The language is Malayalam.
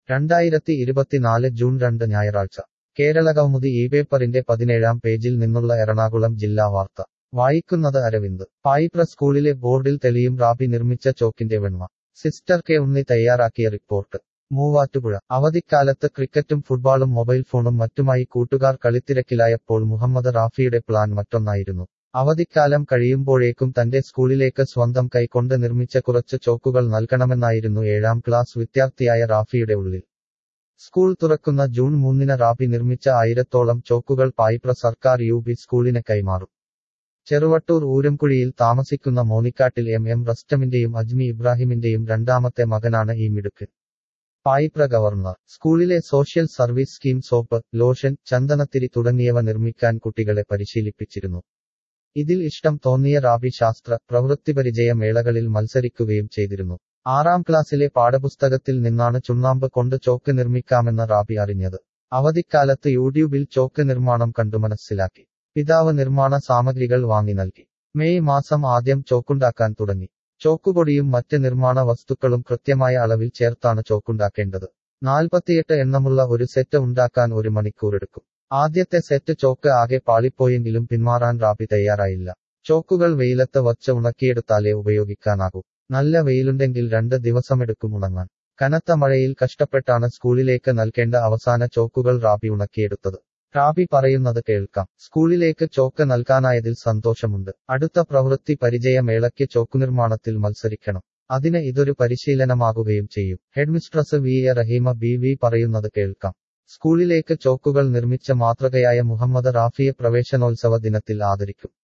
രണ്ടായിരത്തി ഇരുപത്തിനാല് ജൂൺ രണ്ട് ഞായറാഴ്ച കേരളകൗമുദി ഈ പേപ്പറിന്റെ പതിനേഴാം പേജിൽ നിന്നുള്ള എറണാകുളം ജില്ലാ വാർത്ത വായിക്കുന്നത് അരവിന്ദ് പായിപ്ര സ്കൂളിലെ ബോർഡിൽ തെളിയും റാബി നിർമ്മിച്ച ചോക്കിന്റെ വെണ്മ സിസ്റ്റർ കെ ഉണ്ണി തയ്യാറാക്കിയ റിപ്പോർട്ട് മൂവാറ്റുപുഴ അവധിക്കാലത്ത് ക്രിക്കറ്റും ഫുട്ബോളും മൊബൈൽ ഫോണും മറ്റുമായി കൂട്ടുകാർ കളിത്തിരക്കിലായപ്പോൾ മുഹമ്മദ് റാഫിയുടെ പ്ലാൻ മറ്റൊന്നായിരുന്നു അവധിക്കാലം കഴിയുമ്പോഴേക്കും തന്റെ സ്കൂളിലേക്ക് സ്വന്തം കൈകൊണ്ട് നിർമ്മിച്ച കുറച്ച് ചോക്കുകൾ നൽകണമെന്നായിരുന്നു ഏഴാം ക്ലാസ് വിദ്യാർത്ഥിയായ റാഫിയുടെ ഉള്ളിൽ സ്കൂൾ തുറക്കുന്ന ജൂൺ മൂന്നിന് റാഫി നിർമ്മിച്ച ആയിരത്തോളം ചോക്കുകൾ പായിപ്ര സർക്കാർ യു പി സ്കൂളിന് കൈമാറും ചെറുവട്ടൂർ ഊരംകുഴിയിൽ താമസിക്കുന്ന മോനിക്കാട്ടിൽ എം എം റസ്റ്റമിന്റെയും അജ്മി ഇബ്രാഹിമിന്റെയും രണ്ടാമത്തെ മകനാണ് ഈ മിടുക്ക് പായിപ്ര ഗവർണർ സ്കൂളിലെ social service scheme soap lotion ചന്ദനത്തിരി തുടങ്ങിയവ നിർമ്മിക്കാൻ കുട്ടികളെ പരിശീലിപ്പിച്ചിരുന്നു ഇതിൽ ഇഷ്ടം തോന്നിയ റാബി ശാസ്ത്ര പ്രവൃത്തിപരിചയ മേളകളിൽ മത്സരിക്കുകയും ചെയ്തിരുന്നു ആറാം ക്ലാസ്സിലെ പാഠപുസ്തകത്തിൽ നിന്നാണ് ചുണ്ണാമ്പ് കൊണ്ട് ചോക്ക് നിർമ്മിക്കാമെന്ന് റാബി അറിഞ്ഞത് അവധിക്കാലത്ത് യൂട്യൂബിൽ ചോക്ക് നിർമ്മാണം കണ്ടു മനസ്സിലാക്കി പിതാവ് നിർമ്മാണ സാമഗ്രികൾ വാങ്ങി നൽകി മെയ് മാസം ആദ്യം ചോക്കുണ്ടാക്കാൻ തുടങ്ങി ചോക്കുപൊടിയും മറ്റ് നിർമ്മാണ വസ്തുക്കളും കൃത്യമായ അളവിൽ ചേർത്താണ് ചോക്കുണ്ടാക്കേണ്ടത് നാൽപ്പത്തിയെട്ട് എണ്ണമുള്ള ഒരു സെറ്റ് ഉണ്ടാക്കാൻ ഒരു മണിക്കൂറെടുക്കും ആദ്യത്തെ സെറ്റ് ചോക്ക് ആകെ പാളിപ്പോയെങ്കിലും പിന്മാറാൻ റാബി തയ്യാറായില്ല ചോക്കുകൾ വെയിലത്ത് വച്ച് ഉണക്കിയെടുത്താലേ ഉപയോഗിക്കാനാകൂ നല്ല വെയിലുണ്ടെങ്കിൽ രണ്ട് ദിവസമെടുക്കും ഉണങ്ങാൻ കനത്ത മഴയിൽ കഷ്ടപ്പെട്ടാണ് സ്കൂളിലേക്ക് നൽകേണ്ട അവസാന ചോക്കുകൾ റാബി ഉണക്കിയെടുത്തത് റാബി പറയുന്നത് കേൾക്കാം സ്കൂളിലേക്ക് ചോക്ക് നൽകാനായതിൽ സന്തോഷമുണ്ട് അടുത്ത പ്രവൃത്തി പരിചയ മേളയ്ക്ക് ചോക്കുനിർമ്മാണത്തിൽ മത്സരിക്കണം അതിന് ഇതൊരു പരിശീലനമാകുകയും ചെയ്യും headmistress V A Raheema B V പറയുന്നത് കേൾക്കാം സ്കൂളിലേക്ക് ചോക്കുകൾ നിർമ്മിച്ച മാതൃകയായ മുഹമ്മദ് റാഫിയെ പ്രവേശനോത്സവ ദിനത്തിൽ ആദരിക്കും